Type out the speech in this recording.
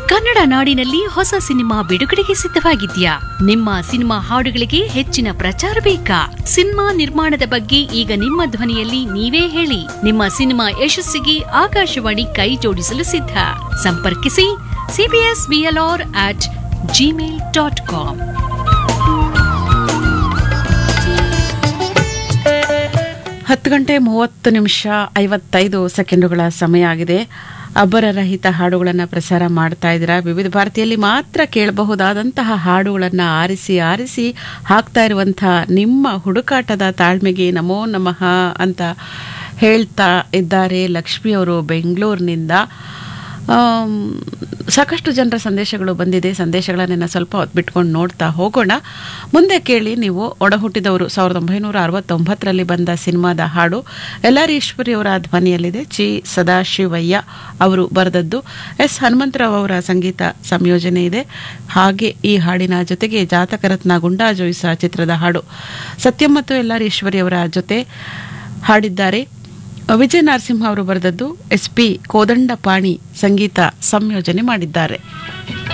ಕನ್ನಡ ನಾಡಿನಲ್ಲಿ ಹೊಸ ಸಿನಿಮಾ ಬಿಡುಗಡೆಗೆ ಸಿದ್ಧವಾಗಿದ್ಯಾ ನಿಮ್ಮ ಸಿನಿಮಾ ಹಾಡುಗಳಿಗೆ ಹೆಚ್ಚಿನ ಪ್ರಚಾರ ಬೇಕಾ ಸಿನಿಮಾ ನಿರ್ಮಾಣದ ಬಗ್ಗೆ ಈಗ ನಿಮ್ಮ ಧ್ವನಿಯಲ್ಲಿ ನೀವೇ ಹೇಳಿ ನಿಮ್ಮ ಸಿನಿಮಾ ಯಶಸ್ಸಿಗೆ ಆಕಾಶವಾಣಿ ಕೈ ಜೋಡಿಸಲು ಸಿದ್ಧ ಸಂಪರ್ಕಿಸಿ CBS BLR at Gmail dot com ಹತ್ತು ಗಂಟೆ ಮೂವತ್ತು ನಿಮಿಷ ಐವತ್ತೈದು ಸೆಕೆಂಡುಗಳ ಸಮಯ ಆಗಿದೆ ಅಬ್ಬರರಹಿತ ಹಾಡುಗಳನ್ನು ಪ್ರಸಾರ ಮಾಡ್ತಾ ಇದ್ದೀರಾ ವಿವಿಧ ಭಾರತಿಯಲ್ಲಿ ಮಾತ್ರ ಕೇಳಬಹುದಾದಂತಹ ಹಾಡುಗಳನ್ನು ಆರಿಸಿ ಆರಿಸಿ ಹಾಕ್ತಾ ಇರುವಂತಹ ನಿಮ್ಮ ಹುಡುಕಾಟದ ತಾಳ್ಮೆಗೆ ನಮೋ ನಮಃ ಅಂತ ಹೇಳ್ತಾ ಇದ್ದಾರೆ ಲಕ್ಷ್ಮಿಯವರು ಬೆಂಗಳೂರಿನಿಂದ ಆಮ್, ಸಾಕಷ್ಟು ಜನರ ಸಂದೇಶಗಳು ಬಂದಿದೆ ಸಂದೇಶಗಳನ್ನೆಲ್ಲ ಸ್ವಲ್ಪ ಹೊತ್ತು ಬಿಟ್ಕೊಂಡು ನೋಡ್ತಾ ಹೋಗೋಣ ಮುಂದೆ ಕೇಳಿ ನೀವು ಒಡಹುಟ್ಟಿದವರು ಸಾವಿರದ ಒಂಬೈನೂರ ಅರವತ್ತೊಂಬತ್ತರಲ್ಲಿ ಬಂದ ಸಿನಿಮಾದ ಹಾಡು ಎಲ್ಲರೀಶ್ವರಿಯವರ ಧ್ವನಿಯಲ್ಲಿದೆ ಚಿ ಸದಾಶಿವಯ್ಯ ಅವರು ಬರೆದದ್ದು ಎಸ್ ಹನುಮಂತರಾವ್ ಅವರ ಸಂಗೀತ ಸಂಯೋಜನೆ ಇದೆ ಹಾಗೆ ಈ ಹಾಡಿನ ಜೊತೆಗೆ ಜಾತಕರತ್ನ ಗುಂಡಾ ಜೋಯಿಸ ಚಿತ್ರದ ಹಾಡು ಸತ್ಯಂ ಮತ್ತು ಎಲ್ಲರೀಶ್ವರಿಯವರ ಜೊತೆ ಹಾಡಿದ್ದಾರೆ ವಿಜಯ ನರಸಿಂಹ ಅವರು ಬರೆದದ್ದು ಎಸ್ ಪಿ ಕೋದಂಡಪಾಣಿ ಸಂಗೀತ ಸಂಯೋಜನೆ ಮಾಡಿದ್ದಾರೆ